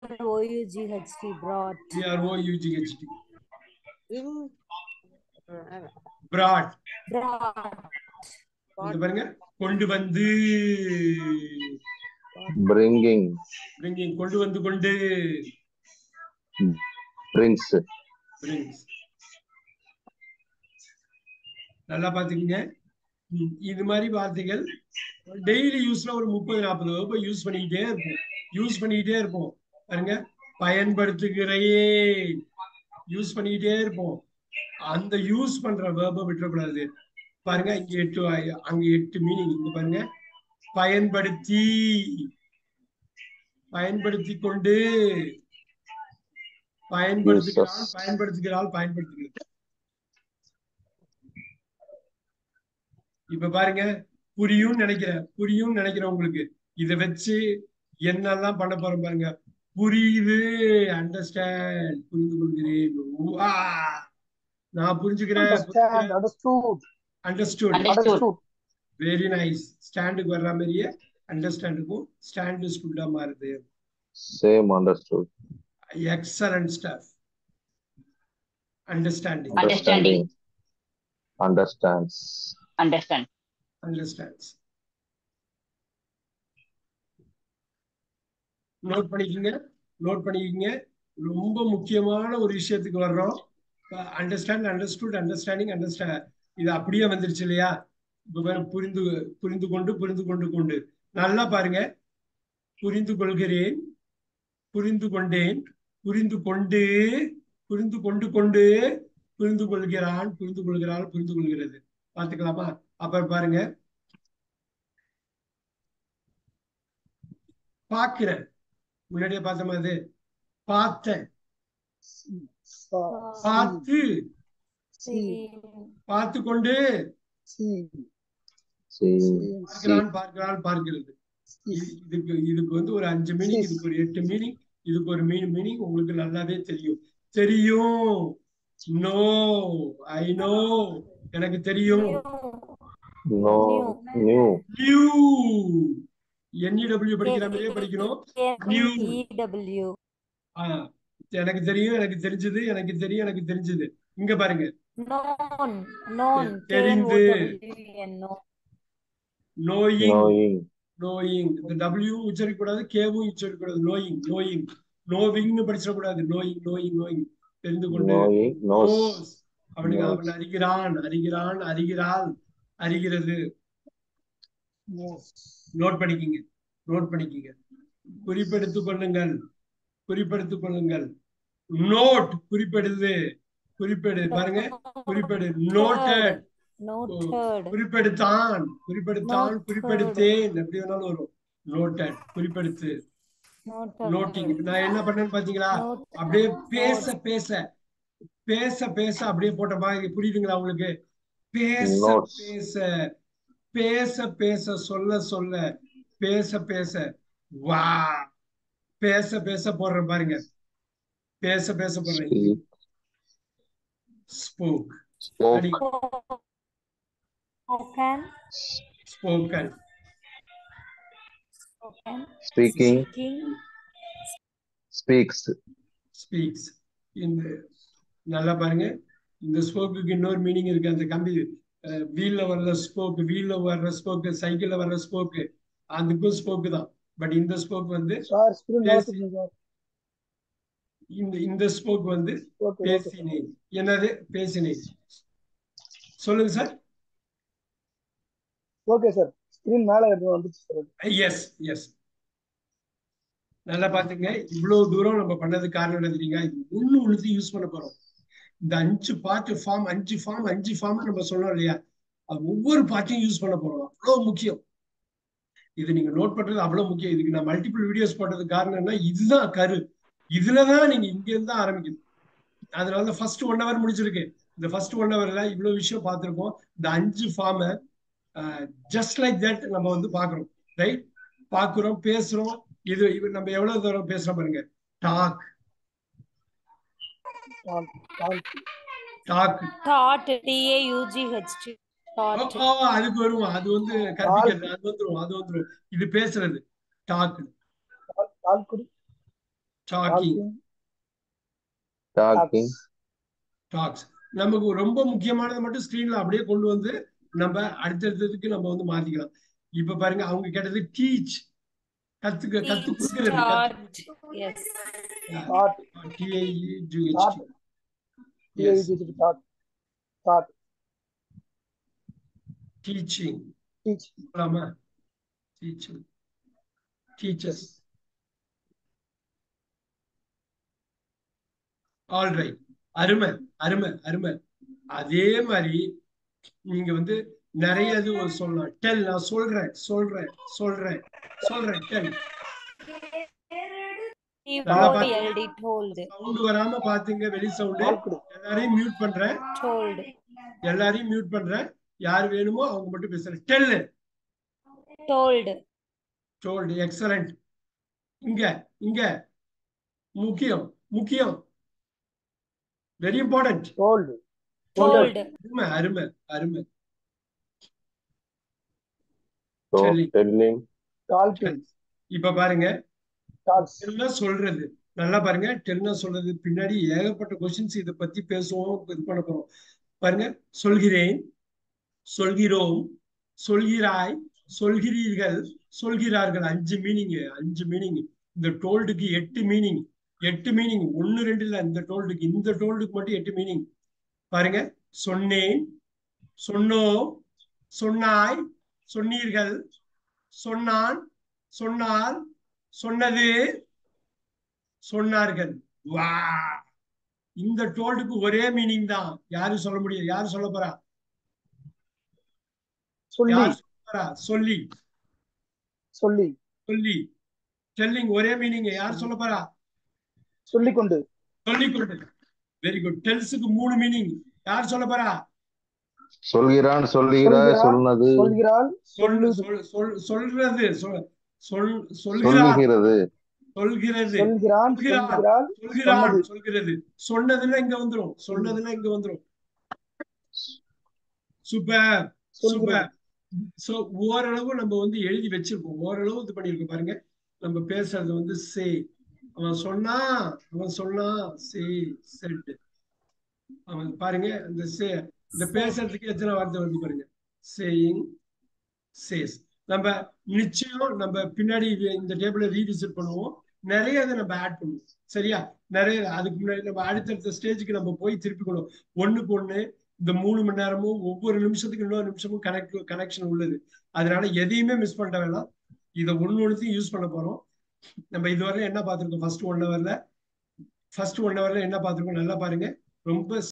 B-R-O-U-G-H-T brought. B-R-O-U-G-H-T இன் brought Brought. இங்க பாருங்க கொண்டு வந்து bringing, bringing கொண்டு வந்து கொண்டு brings, brings நல்லா பாத்துக்கங்க ம், இது மாதிரி வார்த்தைகள் டெய்லி யூஸ்ல ஒரு முப்பது நாற்பது வகுப்பு யூஸ் பண்ணிக்கிட்டே இருப்போம் யூஸ் பண்ணிக்கிட்டே இருப்போம் பாருங்க பயன்படுத்துகிறேன் யூஸ் பண்ணிக்கிட்டே இருப்போம் அந்த யூஸ் பண்ற வேர்பை விட்டுறக்கூடாது பாருங்க இங்க எட்டு ஆயி- அங்க எட்டு மீனிங் இங்க பாருங்க பயன்படுத்தி பயன்படுத்தி கொண்டு பயன்படுத்துகிறான் Uses. பயன்படுத்துகிறாள் பயன்படுத்துகிறது இப்ப பாருங்க புரியும் நினைக்கிறேன் புரியும் நினைக்கிறேன் உங்களுக்கு இத வச்சு என்னெல்லாம் பண்ண போறோம் பாருங்க புரியுது அண்டர்ஸ்டாண்ட் புரிந்து கொள்கிறேன் வா! நான் புரிஞ்சுக்கிறேன் Understand, understood, understood understood. Very nice ஸ்டாண்டுக்கு வர்ற மாதிரியே அண்டர்ஸ்டாண்டுக்கும் ஸ்டாண்டு ஸ்டுட்டா மாறுது same understood, excellent staff understanding understanding, understands, understand understands note பண்ணிக்கங்க நோட் பண்ணிக்கங்க ரொம்ப முக்கியமான ஒரு விஷயத்துக்கு வர்றோம் அண்டர்ஸ்டாண்ட் அண்டர்ஸ்டுட் அண்டர்ஸ்டாண்டிங் அண்டர்ஸ்டாண்ட் இது அப்படியே வந்துருச்சு இல்லையா இப்ப பாரு, புரிந்து புரிந்து கொண்டு புரிந்து கொண்டு கொண்டு நல்லா பாருங்க புரிந்து கொள்கிறேன் புரிந்து கொண்டேன் புரிந்து கொண்டு புரிந்து கொண்டு கொண்டு புரிந்து கொள்கிறான் புரிந்து கொள்கிறாள் புரிந்து கொள்கிறது பாத்துக்கலாமா அப்புறம் பாருங்க பாக்குறேன் முன்னாடியே பார்த்த மாதிரி பார்த்தேன் Saw, பார்த்து Seen. பார்த்து கொண்டு see, see, see, பார்க்கிறான் பார்க்கிறாள் பார்க்கிறது இது- இதுக்கு இதுக்கு வந்து ஒரு அஞ்சு மீனிங் இதுக்கு ஒரு எட்டு மீனிங் இதுக்கு ஒரு மீன் மீனிங் உங்களுக்கு நல்லாவே தெரியும் தெரியும் நோ ஐ நோ எனக்கு தெரியும் no, new, நியூ என்இடபிள்யூ படிக்கிற மாதிரியே படிக்கணும் New. N-E-W. ஆ, எனக்கு தெரியும் எனக்கு தெரிஞ்சது எனக்கு தெரியும் எனக்கு தெரிஞ்சது இங்க பாருங்க Known. Known. தெரிந்து. K-N-O-W-N. Known. Knowing knowing, knowing இந்த டபிள்யூ உச்சரிக்க கூடாது கேவும் உச்சரிக்க கூடாது நோயிங் நோயிங் நோவிங்னு படிச்சிடக்கூடாது நோயிங் நோயிங் நோயிங் தெரிந்து கொண்டு knowing, knows, knows. அப்படிங்க knows. அவன் அறிகிறான் அறிகிறான் அறிகிறாள் அறிகிறது knows, நோட் பண்ணிக்கிங்க நோட் பண்ணிக்கிங்க குறிப்பெடுத்துக் கொள்ளுங்கள் குறிப்பெடுத்துக் கொள்ளுங்கள் நோட் குறிப்பெடுது குறிப்பெடு பாருங்க குறிப்பெடு நோட்டட் Noted. குறிப்பெடுத்தான் குறிப்பெடுத்தான் Noted. குறிப்பெடுத்தேன் எப்படி வேணாலும் வரும் நோட்டட் குறிப்பெடுத்து Noted. நோட்டிங் நான் என்ன பண்ணேன்னு பாத்தீங்களா Note. அப்படியே பேச பேச பேச பேச அப்படியே போட்ட மாதிரி புரியுதுங்களா உங்களுக்கு பேச Notes. பேச பேச பேச சொல்ல சொல்ல பேச பேச வா பேச பேச போடுறேன் பாருங்க பேச பேச போடுறேன் speak, spoke spoke, Spoken. Spoken Spoken. speaking, Speaking. speaks, speaks இந்த நல்லா பாருங்க இந்த ஸ்போக்குக்கு இன்னொரு மீனிங் இருக்கு அந்த கம்பி வீல்ல வர்ற ஸ்போக்கு வீல்ல வர்ற ஸ்போக்கு சைக்கிள்ல வர்ற ஸ்போக்கு அதுக்கும் ஸ்போக்கு தான் பட் இந்த ஸ்போக் வந்து sir, screen Yes. மாத்துங்க sir. இந்த இந்த ஸ்போக் வந்து Okay, okay. பேசினேன் என்னது பேசினேன் சொல்லுங்க சார் Okay, sir. Screen மேல எடுத்து வந்துச்சு sir. எஸ் எஸ் நல்லா பாத்துங்க இவ்வளவு தூரம் நம்ம பண்ணதுக்கு காரணம் என்ன தெரியுங்க இது ஒண்ணு ஒண்ணுத்தையும் யூஸ் பண்ண போறோம் இந்த அஞ்சு பார்ட் ஃபார்ம் அஞ்சு ஃபார்ம் அஞ்சு ஃபார்ம் நம்ம சொன்னோம் இல்லையா அது ஒவ்வொரு பார்ட்டையும் யூஸ் பண்ண போறோம் அவ்வளவு முக்கியம் இது நீங்க நோட் பண்றது அவ்வளவு முக்கியம் இதுக்கு நான் மல்டிபிள் வீடியோஸ் போட்டதுக்கு காரணம் என்ன இதுதான் கரு இதுலதான் நீங்க இங்க இருந்து தான் ஆரம்பிக்குது அதனால தான் ஃபர்ஸ்ட் ஒன் ஹவர் முடிச்சிருக்கு இந்த ஃபர்ஸ்ட் ஒன் ஹவர்ல இவ்வளவு விஷயம் பார்த்திருக்கோம் இந்த அஞ்சு ஃபார்மை ஜஸ்ட் லைக் தட் நம்ம வந்து பாக்குறோம் ரைட் பாக்குறோம் பேசுறோம் இது இது நம்ம எவ்வளவு தூரம் பேசுறோம் பாருங்க talk Talk, talk. Talk Thought. T-A-U-G-H-T. Thought. அதுக்கு வருவோம் அது வந்து கற்பிக்கிறது அது வந்துரும் அது வந்துரும் இது பேசுறது டாக் Talk, talk குடி. டாக்கிங் talking, டாக்ஸ் நமக்கு ரொம்ப முக்கியமானது மட்டும் ஸ்கிரீன்ல அப்படியே கொண்டு வந்து நம்ம அடுத்தடுத்ததுக்கு நம்ம வந்து மாத்திக்கலாம் இப்ப பாருங்க அவங்க கேட்டது டீச் கத்துக்க கத்து Teach, கொடுக்கிறது taught. Yes. Taught T I G H T T I G taught taught teaching teach போலாமா டீச்சிங் டீச்சர்ஸ் ஆல் ரைட் அருமை அருமை அருமை அதே மாதிரி நீங்க வந்து நிறைய இது சொல்லலாம் டெல் நான் சொல்றேன் சொல்றேன் சொல்றேன் சொல்றேன் டெல் T-O-L-D, told. சவுண்ட் வராம பாத்துங்க வெளி சவுண்டு வாழ்க்கை எல்லாரையும் மியூட் பண்றேன் Told. எல்லாரையும் மியூட் பண்றேன் யார் வேணுமோ அவங்க மட்டும் பேசுறேன் டெல் Told. டோல்டு எக்ஸலண்ட் இங்க இங்க முக்கியம் முக்கியம் வெரி இம்பார்ட்டன்ட் டோல்டு Told. அருமை அருமை அருமை so Telling. telling, டால்கிங் இப்ப பாருங்க டால்ஸ் டெல்னா சொல்றது நல்லா பாருங்க டெல்னா சொல்றது பின்னாடி ஏகப்பட்ட கொஸ்டின்ஸ் இதை பத்தி பேசுவோம் இது பண்ண போறோம் பாருங்க சொல்கிறேன் சொல்கிறோம் சொல்கிறாய் சொல்கிறீர்கள் சொல்கிறார்கள் அஞ்சு மீனிங் அஞ்சு மீனிங் இந்த டோல்டுக்கு எட்டு மீனிங் எட்டு மீனிங் ஒன்னு ரெண்டு இல்ல இந்த டோல்டுக்கு இந்த டோல்டுக்கு மட்டும் எட்டு மீனிங் பாருங்க சொன்னேன் சொன்னோம் சொன்னாய் சொன்னீர்கள் சொன்னான் சொன்னார் சொன்னது சொன்னார்கள் வா இந்த டோல்டுக்கு ஒரே மீனிங் தான் யாரும் சொல்ல முடியாது யாரு சொல்ல போறா சொல்லி யார் சொல்ல போறா சொல்லி சொல்லி சொல்லி டெல்லிங் ஒரே மீனிங் யார் சொல்ல போறா சொல்லிக்கொண்டு சொல்லிக் கொண்டு வெரி குட் டெல்ஸுக்கு மூணு மீனிங் யார் சொல்ல போறா சொல்கிறான் சொல்கிறாய் சொல்கிறான், சொன்னது சொல்கிறாள் சொல்லு சொல்லுது சொல் சொல் சொல்றது சொல் சொல் சொல்கிறார் சொல்லுகிறது சொல்கிறது சொல்கிறான் சொல்கிறான். சொல்கிறாள் சொல்கிறான் சொன்னது. சொல்கிறது சொன்னதுல இங்க வந்துரும் சொன்னதுல இங்க வந்துரும் சூப்பர் சொல்கிறான் சூப்பர் சோ ஓரளவு நம்ம வந்து எழுதி வச்சிருக்கோம் ஓரளவு இது பண்ணிருக்கோம் பாருங்க நம்ம பேசுறது வந்து சே அவன் சொன்னா அவன் சொன்னா சே செட் அவன் பாருங்க இந்த சே இந்த பேசுறதுக்கு எத்தனை வார்த்தை வருது பாருங்க சேயிங் சேஸ் நம்ம நிச்சயம் நம்ம பின்னாடி இது- இந்த டேபிள ரீவிசிட் பண்ணுவோம் நிறைய இதை நம்ம ஆட் பண்ணுவோம் சரியா நிறைய அதுக்கு முன்னாடி நம்ம அடுத்தடுத்த ஸ்டேஜுக்கு நம்ம போய் திருப்பி கொள்வோம் ஒண்ணுக்கு ஒண்ணு இந்த மூணு மணி நேரமும் ஒவ்வொரு நிமிஷத்துக்கு இன்னொரு நிமிஷமும் கனெக்ட் கனெக்ஷன் உள்ளது அதனால எதையுமே மிஸ் பண்ண வேணாம் இதை ஒண்ணு ஒண்ணுத்தையும் யூஸ் பண்ண போறோம் நம்ம இதுவரை என்ன பார்த்திருக்கோம் ஃபர்ஸ்ட் ஒன் ஹவர்ல ஃபர்ஸ்ட் ஒன் ஹவர்ல என்ன பார்த்திருக்கோம் நல்லா பாருங்க ரொம்ப